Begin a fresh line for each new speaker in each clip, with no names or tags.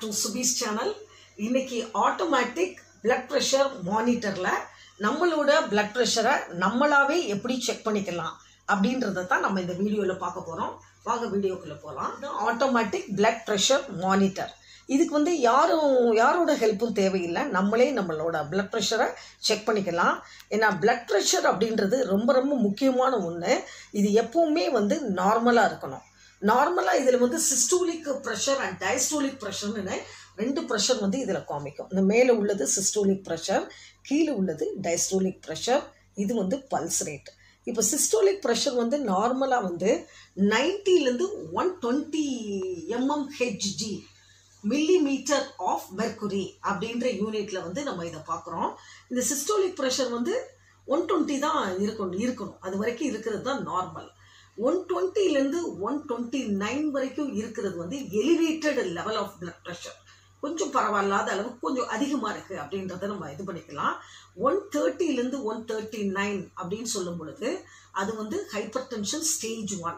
to சுபீஸ் channel இன்னைக்கு automatic blood pressure மானிட்டரில் நம்மளோட பிளட் ப்ரெஷரை நம்மளாவே எப்படி செக் பண்ணிக்கலாம் அப்படின்றத தான் நம்ம இந்த வீடியோவில் பார்க்க போகிறோம் வாங்க வீடியோக்குள்ளே போகலாம் இது ஆட்டோமேட்டிக் பிளட் ப்ரெஷர் மானிட்டர் இதுக்கு வந்து யாரும் யாரோட ஹெல்ப்பும் தேவையில்லை நம்மளே நம்மளோட பிளட் ப்ரெஷரை செக் பண்ணிக்கலாம் ஏன்னா பிளட் ப்ரெஷர் அப்படின்றது ரொம்ப ரொம்ப முக்கியமான ஒன்று இது எப்பவுமே வந்து நார்மலாக இருக்கணும் நார்மலாக இதில் வந்து சிஸ்டோலிக் ப்ரெஷர் அண்ட் டயஸ்டோலிக் ப்ரெஷர்னு ரெண்டு ப்ரெஷர் வந்து இதில் காமிக்கும் இந்த மேலே உள்ளது சிஸ்டோலிக் ப்ரெஷர் கீழே உள்ளது டயஸ்டோலிக் ப்ரெஷர் இது வந்து பல்ஸ் ரேட் இப்போ சிஸ்டோலிக் ப்ரெஷர் வந்து நார்மலாக வந்து நைன்ட்டிலேருந்து one twenty MM HG millimetre of mercury அப்படின்ற யூனிட்ல வந்து நம்ம இதை பார்க்குறோம் இந்த சிஸ்டோலிக் ப்ரெஷர் வந்து ஒன் டுவெண்ட்டி தான் இருக்கணும் இருக்கணும் அது வரைக்கும் இருக்கிறது தான் நார்மல் ஒன் டுவெண்ட்டிலேருந்து ஒன் டுவெண்ட்டி நைன் வரைக்கும் இருக்கிறது வந்து elevated level of blood pressure கொஞ்சம் பரவாயில்லாத அளவுக்கு கொஞ்சம் அதிகமாக இருக்குது அப்படின்றத நம்ம இது பண்ணிக்கலாம் ஒன் தேர்ட்டிலேருந்து ஒன் தேர்ட்டி நைன் அப்படின்னு சொல்லும் பொழுது அது வந்து hypertension stage one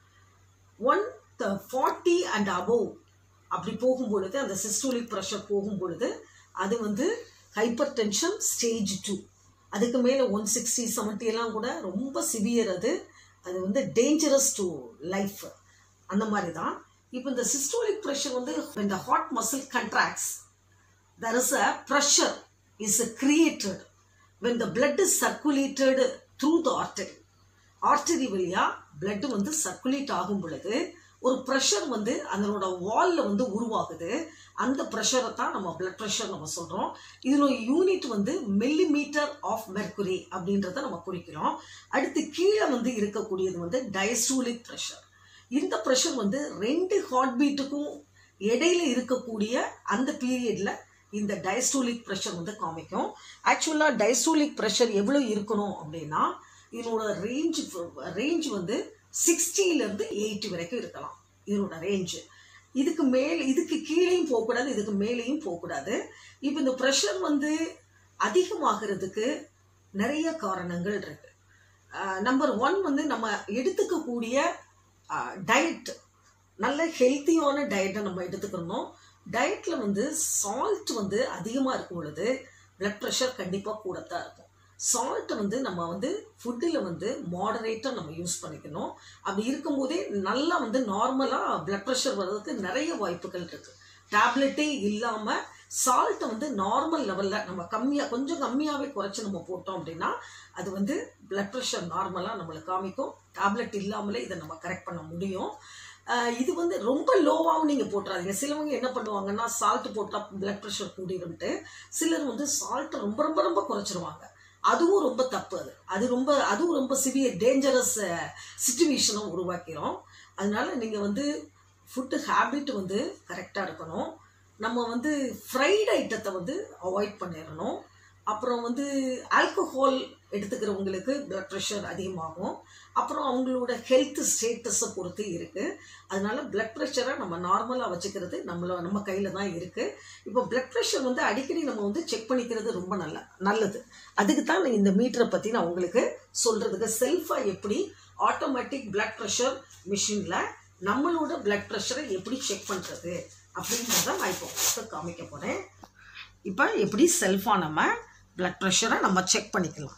one forty and above அப்படி போகும் பொழுது அந்த சிஸ்டோலிக் ப்ரெஷர் போகும் பொழுது அது வந்து ஹைப்பர் டென்ஷன் ஸ்டேஜ் டூ அதுக்கு மேலே ஒன் சிக்ஸ்டி செவன்ட்டி எல்லாம் கூட ரொம்ப சிவியர் அது அது வந்து டேஞ்சரஸ் டு லைஃப் அந்த மாதிரி தான் இப்போ இந்த சிஸ்டோலிக் ப்ரெஷர் வந்து இந்த heart muscle contracts there is a pressure is created when the blood is circulated through the artery artery வழியாக பிளட் வந்து சர்க்குலேட் ஆகும் பொழுது ஒரு ப்ரெஷர் வந்து அதனோட வாலில் வந்து உருவாகுது அந்த ப்ரெஷரை தான் நம்ம பிளட் ப்ரெஷர் நம்ம சொல்கிறோம் இதனோட யூனிட் வந்து மில்லிமீட்டர் ஆஃப் மெர்க்குரி அப்படின்றத நம்ம குறிக்கிறோம் அடுத்து கீழே வந்து இருக்கக்கூடியது வந்து டயஸ்டூலிக் ப்ரெஷர் இந்த ப்ரெஷர் வந்து ரெண்டு ஹார்ட் பீட்டுக்கும் இடையில இருக்கக்கூடிய அந்த பீரியடில் இந்த டயஸ்டோலிக் ப்ரெஷர் வந்து காமிக்கும் ஆக்சுவலாக டயஸ்டோலிக் ப்ரெஷர் எவ்வளோ இருக்கணும் அப்படின்னா இதனோட ரேஞ்ச் ரேஞ்ச் வந்து சிக்ஸ்டியிலேருந்து எயிட்டி வரைக்கும் இருக்கலாம் இதனோட ரேஞ்சு இதுக்கு மேல் இதுக்கு கீழேயும் போகக்கூடாது இதுக்கு மேலேயும் போகக்கூடாது இப்போ இந்த ப்ரெஷர் வந்து அதிகமாகிறதுக்கு நிறைய காரணங்கள் இருக்கு நம்பர் ஒன் வந்து நம்ம எடுத்துக்கக்கூடிய டயட் நல்ல ஹெல்த்தியான டயட்டை நம்ம எடுத்துக்கணும் டயட்டில் வந்து சால்ட் வந்து அதிகமாக இருக்கும் பொழுது பிளட் ப்ரெஷர் கண்டிப்பாக கூடத்தான் இருக்கும் சால்ட்டை வந்து நம்ம வந்து ஃபுட்டில் வந்து மாடரேட்டாக நம்ம யூஸ் பண்ணிக்கணும் அப்படி இருக்கும்போதே நல்லா வந்து நார்மலாக பிளட் ப்ரெஷர் வர்றதுக்கு நிறைய வாய்ப்புகள் இருக்குது டேப்லெட்டே இல்லாமல் சால்ட்டை வந்து நார்மல் லெவலில் நம்ம கம்மியாக கொஞ்சம் கம்மியாகவே குறைச்சி நம்ம போட்டோம் அப்படின்னா அது வந்து பிளட் ப்ரெஷர் நார்மலாக நம்மளுக்கு காமிக்கும் டேப்லெட் இல்லாமலே இதை நம்ம கரெக்ட் பண்ண முடியும் இது வந்து ரொம்ப லோவாகவும் நீங்கள் போட்டுறாதீங்க சிலவங்க என்ன பண்ணுவாங்கன்னா சால்ட் போட்டால் பிளட் ப்ரெஷர் கூடிடும்ட்டு சிலர் வந்து சால்ட்டை ரொம்ப ரொம்ப ரொம்ப குறைச்சிருவாங்க அதுவும் ரொம்ப தப்பு அது அது ரொம்ப அதுவும் ரொம்ப சிவியர் டேஞ்சரஸ் சுச்சுவேஷனும் உருவாக்கிறோம் அதனால நீங்கள் வந்து ஃபுட்டு ஹேபிட் வந்து கரெக்டாக இருக்கணும் நம்ம வந்து ஃப்ரைட் ஐட்டத்தை வந்து அவாய்ட் பண்ணிடணும் அப்புறம் வந்து ஆல்கஹால் எடுத்துக்கிறவங்களுக்கு பிளட் ப்ரெஷர் அதிகமாகும் அப்புறம் அவங்களோட ஹெல்த் ஸ்டேட்டஸை பொறுத்து இருக்குது அதனால பிளட் ப்ரெஷரை நம்ம நார்மலாக வச்சுக்கிறது நம்மள நம்ம கையில் தான் இருக்குது இப்போ பிளட் ப்ரெஷர் வந்து அடிக்கடி நம்ம வந்து செக் பண்ணிக்கிறது ரொம்ப நல்ல நல்லது அதுக்கு தான் நான் இந்த மீட்டரை பற்றி நான் உங்களுக்கு சொல்கிறதுக்கு செல்ஃபாக எப்படி ஆட்டோமேட்டிக் பிளட் ப்ரெஷர் மிஷினில் நம்மளோட பிளட் ப்ரெஷரை எப்படி செக் பண்ணுறது அப்படின்றத நான் இப்போ உங்களுக்கு காமிக்க போகிறேன் இப்போ எப்படி செல்ஃபாக நம்ம பிளட் ப்ரெஷரை நம்ம செக் பண்ணிக்கலாம்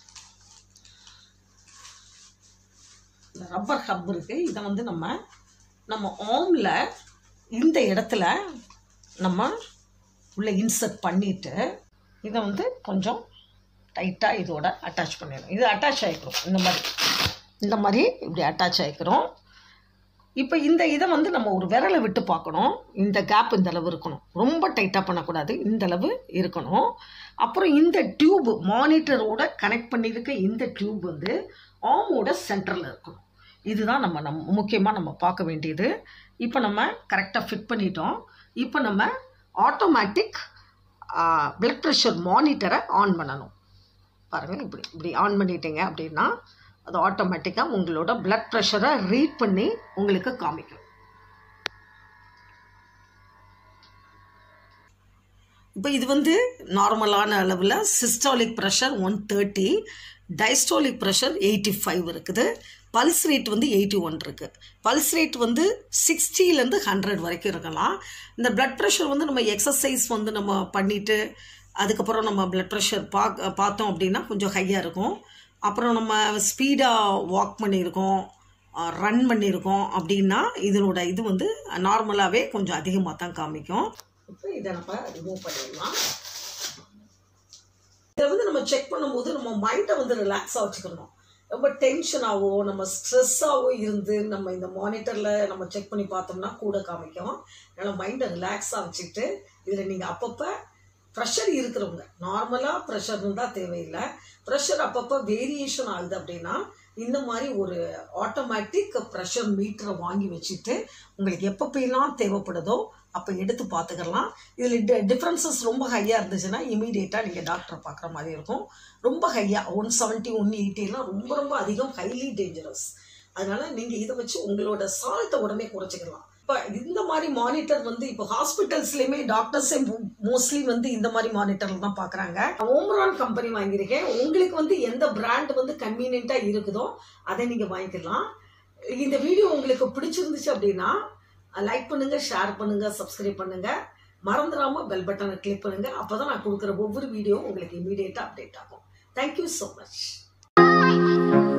இந்த ரப்பர் ஹப் இருக்குது இதை வந்து நம்ம நம்ம ஆர்மில் இந்த இடத்துல நம்ம உள்ளே இன்சர்ட் பண்ணிவிட்டு இதை வந்து கொஞ்சம் டைட்டாக இதோட அட்டாச் பண்ணிடணும் இது அட்டாச் ஆகிக்கிறோம் இந்த மாதிரி இந்த மாதிரி இப்படி அட்டாச் ஆகிக்கிறோம் இப்போ இந்த இதை வந்து நம்ம ஒரு விரலை விட்டு பார்க்கணும் இந்த கேப் இந்த அளவு இருக்கணும் ரொம்ப டைட்டாக பண்ணக்கூடாது இந்த அளவு இருக்கணும் அப்புறம் இந்த டியூப் மானிட்டரோட கனெக்ட் பண்ணியிருக்க இந்த டியூப் வந்து ஆமோட சென்டரில் இருக்கணும் இதுதான் நம்ம நம் முக்கியமாக நம்ம பார்க்க வேண்டியது இப்போ நம்ம கரெக்டாக ஃபிட் பண்ணிட்டோம் இப்போ நம்ம ஆட்டோமேட்டிக் பிளட் ப்ரெஷர் மானிட்டரை ஆன் பண்ணணும் பாருங்கள் இப்படி இப்படி ஆன் பண்ணிட்டீங்க அப்படின்னா அது ஆட்டோமேட்டிக்காக உங்களோட பிளட் ப்ரெஷரை ரீட் பண்ணி உங்களுக்கு காமிக்கும் இப்போ இது வந்து நார்மலான அளவில் systolic pressure one thirty diastolic pressure eighty five இருக்குது பல்ஸ் ரேட் வந்து எயிட்டி ஒன் இருக்குது பல்ஸ் ரேட் வந்து சிக்ஸ்டிலேருந்து ஹண்ட்ரட் வரைக்கும் இருக்கலாம் இந்த பிளட் ப்ரெஷர் வந்து நம்ம எக்ஸசைஸ் வந்து நம்ம பண்ணிவிட்டு அதுக்கப்புறம் நம்ம பிளட் ப்ரெஷர் பாக் பார்த்தோம் அப்படின்னா கொஞ்சம் ஹையாக இருக்கும் அப்புறம் நம்ம ஸ்பீடாக வாக் பண்ணியிருக்கோம் ரன் பண்ணியிருக்கோம் அப்படின்னா இதனோட இது வந்து நார்மலாகவே கொஞ்சம் அதிகமாக தான் காமிக்கும் இப்போ இதை நம்ம ரிமூவ் பண்ணிடலாம் இதை வந்து நம்ம செக் பண்ணும்போது நம்ம மைண்டை வந்து ரிலாக்ஸாக வச்சுக்கணும் ரொம்ப டென்ஷனாகவோ நம்ம ஸ்ட்ரெஸ்ஸாகவோ இருந்து நம்ம இந்த மானிட்டரில் நம்ம செக் பண்ணி பார்த்தோம்னா கூட காமிக்கும் அதனால் மைண்டை ரிலாக்ஸாக வச்சுக்கிட்டு இதில் நீங்கள் அப்பப்போ ப்ரெஷர் இருக்கிறவங்க நார்மலாக ப்ரெஷர் இருந்தால் தேவையில்லை ப்ரெஷர் அப்பப்போ வேரியேஷன் ஆகுது அப்படின்னா இந்த மாதிரி ஒரு ஆட்டோமேட்டிக் ப்ரெஷர் மீட்டரை வாங்கி வச்சுட்டு உங்களுக்கு எப்பப்பெல்லாம் தேவைப்படுதோ அப்போ எடுத்து பார்த்துக்கலாம் இதில் டி டிஃப்ரென்சஸ் ரொம்ப ஹையாக இருந்துச்சுன்னா இமீடியட்டாக நீங்கள் டாக்டரை பார்க்குற மாதிரி இருக்கும் ரொம்ப ஹையாக ஒன் செவன்ட்டி ஒன் எயிட்டிலாம் ரொம்ப ரொம்ப அதிகம் ஹைலி டேஞ்சரஸ் அதனால நீங்கள் இதை வச்சு உங்களோட சால்ட்டை உடனே குறைச்சிக்கலாம் இப்போ இந்த மாதிரி மானிட்டர் வந்து இப்போ ஹாஸ்பிட்டல்ஸ்லேயுமே டாக்டர்ஸே மோஸ்ட்லி வந்து இந்த மாதிரி மானிட்டரில் தான் பார்க்குறாங்க ஓம்ரான் கம்பெனி வாங்கியிருக்கேன் உங்களுக்கு வந்து எந்த பிராண்ட் வந்து கன்வீனியண்ட்டாக இருக்குதோ அதை நீங்கள் வாங்கிக்கலாம் இந்த வீடியோ உங்களுக்கு பிடிச்சிருந்துச்சு அப்படின்னா லைக் பண்ணுங்க ஷேர் பண்ணுங்க சப்ஸ்கிரைப் பண்ணுங்க மறந்துடாம பெல் பட்டனை கிளிக் பண்ணுங்க அப்பதான் நான் கொடுக்குற ஒவ்வொரு வீடியோ உங்களுக்கு இமீடியட்டா அப்டேட் ஆகும் தேங்க்யூ ஸோ மச்